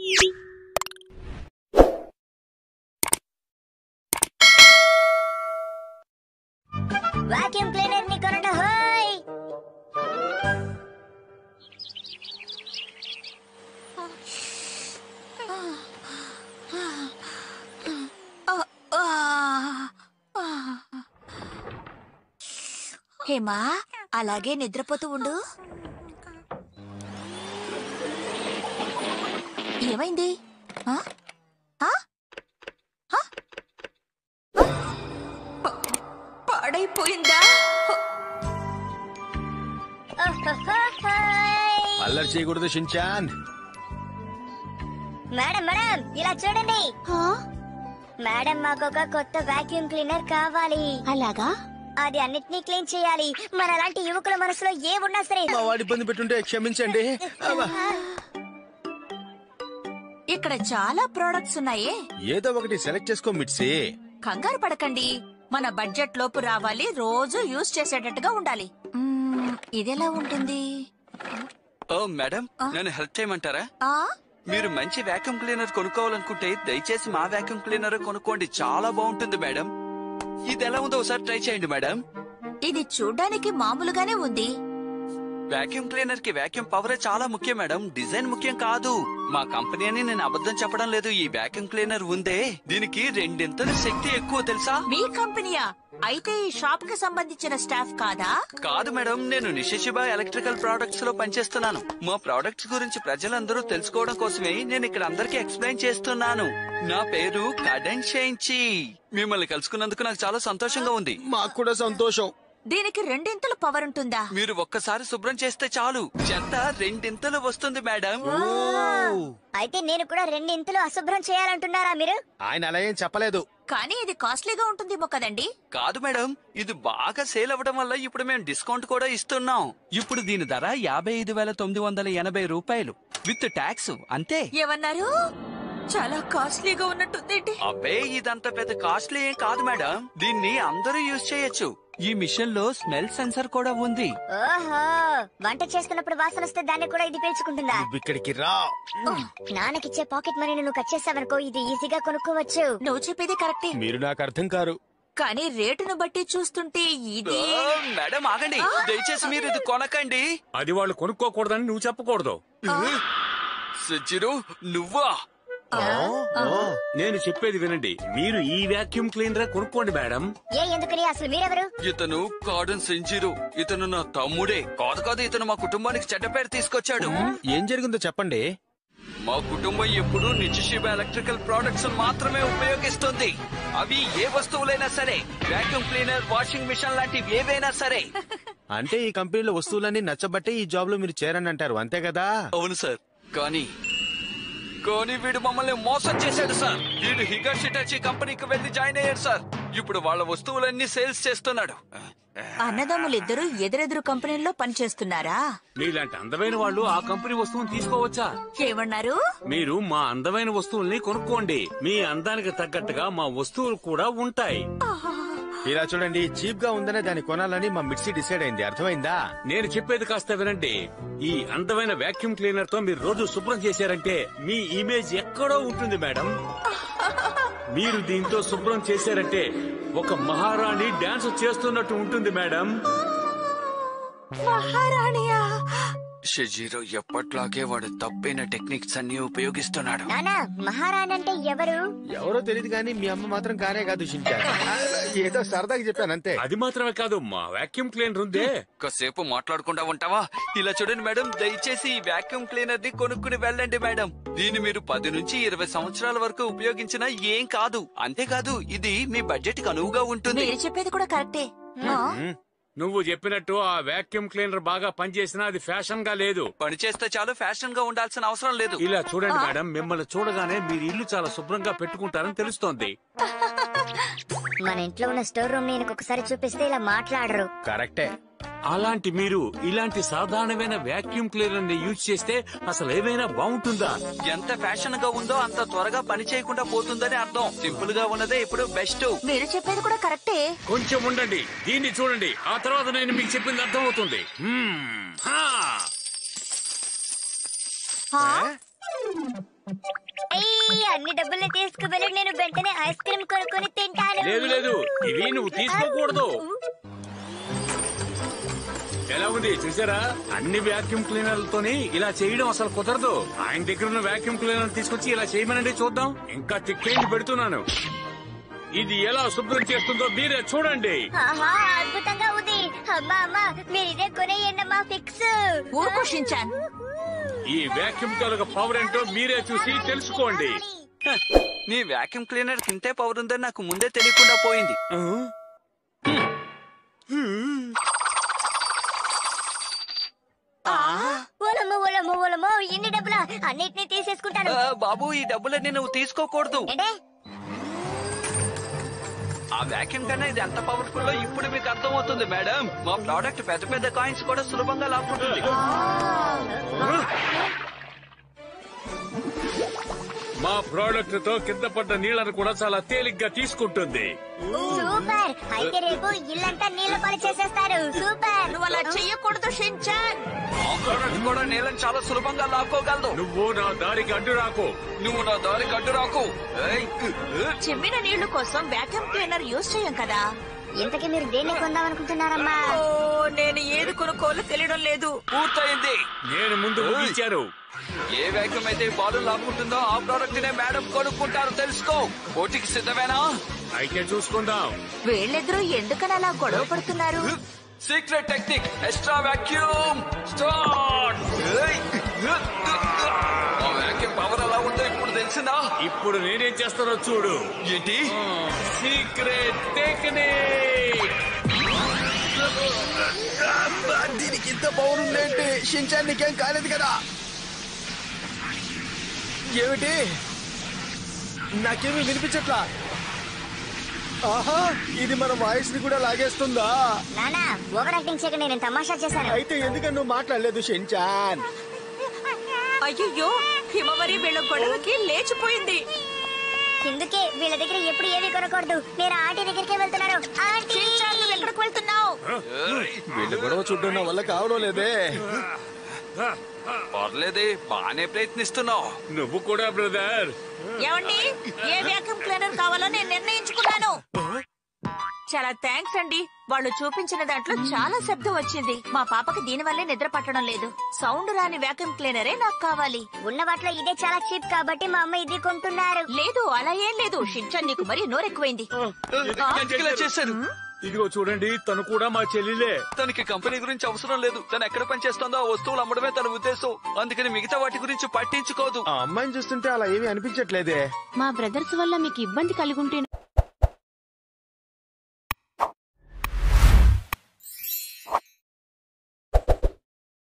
Vacuum cleaner ని కొనండి హోయ్ హేమా అలాగే నిద్రపోతూ ఉండు ఏమైంది ఆ? ఆ? ఆ? ఆ? ప- పాడైపోయిందా ఓహోహోహోయ్. అల్లరి చేయకూడదు షించాన్ మేడం మేడం ఇలా చూడండి మేడం మాకు ఒక కొత్త వాక్యూమ్ క్లీనర్ కావాలి అలాగా అది అన్నిటినీ క్లీన్ చేయాలి మన అలాంటి యువకుల మనసులో ఏ ఉన్నా సరే మా వాడి ఇబ్బంది పెట్టుంటే క్షమించండి అవ్వ. ఇక్కడ చాలా ప్రోడక్ట్స్ ఉన్నాయే ఏదో ఒకటి సెలెక్ట్ చేసుకో మిట్సి కంగారు పడకండి మన బడ్జెట్ లోపు రావాలి రోజు యూజ్ చేసేటట్టుగా ఉండాలి మ్మ్, ఇదెలా ఉంటుంది ఓ మేడం నన్ను హెల్ప్ చేయమంటారా ఆ మీరు మంచి వాక్యూమ్ క్లీనర్ కొనుక్కోవాలనుకుంటే దయచేసి మా వాక్యూమ్ క్లీనర్ కొనుక్కోండి చాలా బాగుంటుంది మేడం ఇది ఎలా ఉందో ఒకసారి ట్రై చేయండి మేడం ఇది చూడ్డానికి మామూలుగానే ఉంది వాక్యూమ్ క్లీనర్ కి వాక్యూమ్ పవర్ చాలా ముఖ్యం మేడం డిజైన్ ముఖ్యం కాదు మా కంపెనీ అని నేను అబద్ధం చెప్పడం లేదు ఈ వాక్యూమ్ క్లీనర్ ఉందే దీనికి రెండింతలు శక్తి ఎక్కువ తెలుసా మీ కంపెనీయా అయితే ఈ షాప్ కి సంబంధించిన స్టాఫ్ కాదా కాదు మేడం నేను నిషిషిబా ఎలక్ట్రికల్ ప్రొడక్ట్స్ లో పనిచేస్తున్నాను మా ప్రొడక్ట్స్ గురించి ప్రజలందరూ తెలుసుకోవడం కోసమే నేను ఇక్కడ అందరికీ ఎక్స్ప్లెయిన్ చేస్తున్నాను నా పేరు కడెన్ షేంచి మిమ్మల్ని కలుసుకున్నందుకు నాకు చాలా సంతోషంగా ఉంది మాకు కూడా సంతోషం దీనికి రెండింతలు పవర్ ఉంటుందా మీరు ఒక్కసారి శుభ్రం చేస్తే చాలు చెత్త రెండింతలు వస్తుంది మేడం అయితే నేను కూడా రెండింతలు అశుభ్రం చేయాలంటున్నారా మీరు ఆయన అలా ఏం చెప్పలేదు కానీ ఇది కాస్ట్లీగా ఉంటుందేమో కదండి కాదు మేడం ఇది బాగా సేల్ అవ్వడం వల్ల ఇప్పుడు మేము డిస్కౌంట్ కూడా ఇస్తున్నాం ఇప్పుడు దీని ధర యాభై ఐదు వేల తొమ్మిది వందల ఎనభై రూపాయలు విత్ ట్యాక్స్ అంతే ఏమన్నారు చాలా కాస్ట్లీగా ఉన్నట్టుందేంటి అబ్బే ఇదంత పెద్ద కాస్ట్లీ ఏం కాదు మేడం దీన్ని అందరూ యూజ్ చేయొచ్చు ఈ మిషన్ లో స్మెల్ సెన్సర్ కూడా ఉంది ఓహో వంట చేస్తున్నప్పుడు వాసన వస్తే దాన్ని కూడా ఇది పీల్చుకుంటుందా నువ్వు ఇక్కడికి రా నాన్నకిచ్చే పాకెట్ మనీని నువ్వు కట్ చేసావనుకో ఇది ఈజీగా కొనుక్కోవచ్చు నువ్వు చెప్పేది కరెక్టే మీరు నాకు అర్థం కారు కానీ రేటును బట్టి చూస్తుంటే ఇది ఓ, మేడం ఆగండి దయచేసి మీరు ఇది కొనకండి అది వాళ్ళు కొనుక్కోకూడదని నువ్వు చెప్పకూడదు సజ్జిరు నువ్వా నేను చెప్పేది వినండి మీరు ఈ వాక్యూమ్ క్లీనర్ కొనుక్కోండి మేడం ఏ ఎందుకని అసలు మీరెవరు ఇతను కాడన్ సెంజిరు ఇతను నా తమ్ముడే కాదు కాదు ఇతను మా కుటుంబానికి చెడ్డ పేరు తీసుకొచ్చాడు ఏం జరిగిందో చెప్పండి మా కుటుంబం ఎప్పుడూ నిత్యశివ ఎలక్ట్రికల్ ప్రొడక్ట్స్ మాత్రమే ఉపయోగిస్తుంది అవి ఏ వస్తువులైనా సరే వాక్యూమ్ క్లీనర్ వాషింగ్ మిషన్ లాంటివి ఏవైనా సరే అంటే ఈ కంపెనీలో వస్తువులన్నీ నచ్చబట్టే ఈ జాబ్ లో మీరు చేరని అంటారు అంతే కదా అవును సార్ కానీ కానీ వీడు మమ్మల్ని మోసం చేశాడు సార్ వీడు హిగాషిటాచి కంపెనీకి వెళ్లి జాయిన్ అయ్యాడు సార్ ఇప్పుడు వాళ్ళ వస్తువులన్నీ సేల్స్ చేస్తున్నాడు అన్నదమ్ములిద్దరూ ఎదురెదురు కంపెనీల్లో పనిచేస్తున్నారా మీలాంటి అందమైన వాళ్ళు ఆ కంపెనీ వస్తువుని తీసుకోవచ్చా ఏమన్నారు మీరు మా అందమైన వస్తువుల్ని కొనుక్కోండి మీ అందానికి తగ్గట్టుగా మా వస్తువులు కూడా ఉంటాయి ఇలా చూడండి చీప్ గా ఉందనే దాన్ని కొనాలని మా మిక్సీ డిసైడ్ అయింది అర్థమైందా నేను చెప్పేది కాస్త వినండి ఈ అందమైన వాక్యూమ్ క్లీనర్ తో మీరు రోజు శుభ్రం చేశారంటే మీ ఇమేజ్ ఎక్కడో ఉంటుంది మేడం మీరు దీంతో శుభ్రం చేశారంటే ఒక మహారాణి డాన్స్ చేస్తున్నట్టు ఉంటుంది మేడం మహారాణియా షజీరో ఎప్పట్లాగే వాడు తప్పైన టెక్నిక్స్ అన్ని ఉపయోగిస్తున్నాడు నానా మహారాణి అంటే ఎవరు ఎవరో తెలియదు కానీ మీ అమ్మ మాత్రం కానే కాదు షించా ఏదో సరదాగా చెప్పాను అంతే అది మాత్రమే కాదు మా వాక్యూమ్ క్లీనర్ ఉందే కాసేపు మాట్లాడకుండా ఉంటావా ఇలా చూడండి మేడం దయచేసి ఈ వాక్యూమ్ క్లీనర్ ని కొనుక్కుని వెళ్ళండి మేడం దీన్ని మీరు పది నుంచి ఇరవై సంవత్సరాల వరకు ఉపయోగించినా ఏం కాదు అంతేకాదు ఇది మీ బడ్జెట్ కి అనువుగా ఉంటుంది మీరు చెప్పేది కూడా కరెక్టే ఆ? నువ్వు చెప్పినట్టు ఆ వాక్యూమ్ క్లీనర్ బాగా పనిచేసినా అది ఫ్యాషన్ గా లేదు పని చేస్తే చాలు ఫ్యాషన్ గా ఉండాల్సిన అవసరం లేదు ఇలా చూడండి మేడం మిమ్మల్ని చూడగానే మీరు ఇల్లు చాలా శుభ్రంగా పెట్టుకుంటారని తెలుస్తోంది మన ఇంట్లో ఉన్న స్టోర్ రూమ్ నేను ఒకసారి చూపిస్తే ఇలా మాట్లాడరు కరెక్టే అలాంటి మీరు ఇలాంటి సాధారణమైన వాక్యూమ్ క్లీనర్ ని యూజ్ చేస్తే అసలు ఏమైనా బాగుంటుందా ఎంత ఫ్యాషన్ గా ఉందో అంత త్వరగా పని చేయకుండా పోతుందని అర్థం సింపుల్ గా ఉన్నదే ఇప్పుడు బెస్ట్ మీరు చెప్పేది కూడా కరెక్టే కొంచెం ఉండండి దీన్ని చూడండి ఆ తర్వాత నేను మీకు చెప్పింది అర్థమవుతుంది హ్మ్. హా. ఆ? అన్ని డబ్బుల్ని తీసుకువెళ్ళి నేను వెంటనే ఐస్ క్రీమ్ కొనుక్కొని తింటాను లేదు లేదు ఇవి నువ్వు తీసుకోకూడదు ఎలా ఉంది చూసారా అన్ని వ్యాక్యూమ్ క్లీనర్లతోని ఇలా చేయడం అసలు కుదరదు ఆయన దగ్గర ఉన్న వ్యాక్యూమ్ క్లీనర్ తీసుకొచ్చి ఇలా చేయమనండి చూద్దాం ఇంకా తిక్కేంది పెడుతున్నాను ఇది ఎలా శుభ్రం చేస్తుందో మీరే చూడండి ఆహా అద్భుతంగా ఉంది అమ్మా అమ్మా మీరు ఇదే కొనేయండమ్మా ఫిక్స్ ఊరుకో షించాన్ ఈ వ్యాక్యూమ్ తాలూకా పవర్ ఏంటో మీరే చూసి తెలుసుకోండి హ, నీ వాక్యూమ్ క్లీనర్ ఇంతే పవర్ ఉందని నాకు ముందే తెలియకుండా పోయింది ఓలమ్మో ఓలమ్మో ఓలమ్మో ఇన్ని డబ్బులా అన్నిటినీ తీసేసుకుంటాను ఆ, బాబు ఈ డబ్బులన్నీ నువ్వు తీసుకోకూడదు ఏంటే ఆ వ్యాక్యూమ్ కన్నా ఇది ఎంత పవర్ఫుల్ లో ఇప్పుడు మీకు అర్థమవుతుంది మేడం మా ప్రోడక్ట్ పెద్ద పెద్ద కాయిన్స్ కూడా సులభంగా లాక్కుంటుంది మా ప్రోడక్ట్ తో కింద పడ్డ నీళ్లను కూడా చాలా తేలిగ్గా తీసుకుంటుంది సూపర్ అయితే రేపు ఇల్లంతా నీళ్ళ పాలు చేసేస్తారు సూపర్ నువ్వు అలా చెయ్యకూడదు షించాన్ ఆ ప్రోడక్ట్ కూడా నీళ్ళని చాలా సులభంగా లాక్కోగలదు నువ్వు నా దారికి అడ్డు రాకు నువ్వు నా దారి కట్టు రాకు ఏయ్, ఏ, చిమ్మిన నీళ్లు కోసం వ్యాక్యూమ్ క్లీనర్ యూజ్ చేయం కదా ఇంతకీ మీరు దేన్ని కొందాం అనుకుంటున్నారమ్మా ఓ నేను ఏది కొనుక్కోవాలో తెలియడం లేదు పూర్తయింది నేను ముందు ముగించాను ఏ వేగం అయితే ఈ బాలు లాక్కుంటుందో ఆ ప్రోడక్ట్ నే మేడం కొనుక్కుంటారు తెలుసుకో పోటీకి సిద్ధమేనా అయితే చూసుకుందాం వీళ్ళిద్దరూ ఎందుకని అలా గొడవ పడుతున్నారు secret technique extra vacuum start ఆ వాక్యూమ్ పవర్ ఎలా ఉందో ఇప్పుడు తెలిసిందా ఇప్పుడు నేనేం చేస్తానో చూడు ఏంటి సీక్రెట్ టెక్నిక్ దీనికి ఇంత పవర్ ఉందేంటి షించాన్ నీకేం కాలేదు కదా ఏమిటి నాకేమీ వినిపించట్లా ఆహా ఇది మన వాయిస్ ని కూడా లాగేస్తుందా నానా ఓవర్ యాక్టింగ్ చేయక నేను తమాషా చేశాను అయితే ఎందుకని నువ్వు మాట్లాడలేదు షించాన్ అయ్యో హిమవరి వీళ్ళ గొడవకి లేచిపోయింది ఇందుకే వీళ్ళ దగ్గర ఎప్పుడు ఏవి కొనకూడదు నేను ఆంటీ దగ్గరికే వెళ్తున్నాను ఆంటీ షించాన్ నువ్వు ఎక్కడికి వెళ్తున్నావు ఏయ్, వీళ్ళు గొడవ చూడడం నా వల్ల కావడం లేదే పర్లేదే బానే ప్రయత్నిస్తున్నావు నువ్వు కూడా బ్రదర్ ఏమండి ఏ వ్యాక్యూమ్ క్లీనర్ కావాలో నేను నిర్ణయించుకున్నాను చాలా థ్యాంక్స్ అండి వాళ్ళు చూపించిన దాంట్లో చాలా శబ్దం వచ్చింది మా పాపకి దీని వల్లే నిద్ర పట్టడం లేదు సౌండ్ రాని వ్యాక్యూమ్ క్లీనరే నాకు కావాలి ఉన్న వాటిలో ఇదే చాలా చీప్ కాబట్టి మా అమ్మ ఇది కొంటున్నారు లేదు అలా ఏం లేదు షించాన్ నీకు మరీ నోరెక్కువైంది ఎందుకు ఇలా చేశారు ఇదిగో చూడండి తను కూడా మా చెల్లిలే తనకి కంపెనీ గురించి అవసరం లేదు తను ఎక్కడ పనిచేస్తుందో ఆ వస్తువులు అమ్మడమే తన ఉద్దేశం అందుకని మిగతా వాటి గురించి పట్టించుకోదు ఆ అమ్మాయిని చూస్తుంటే అలా ఏమీ అనిపించట్లేదే మా బ్రదర్స్ వల్ల మీకు ఇబ్బంది కలిగుంటే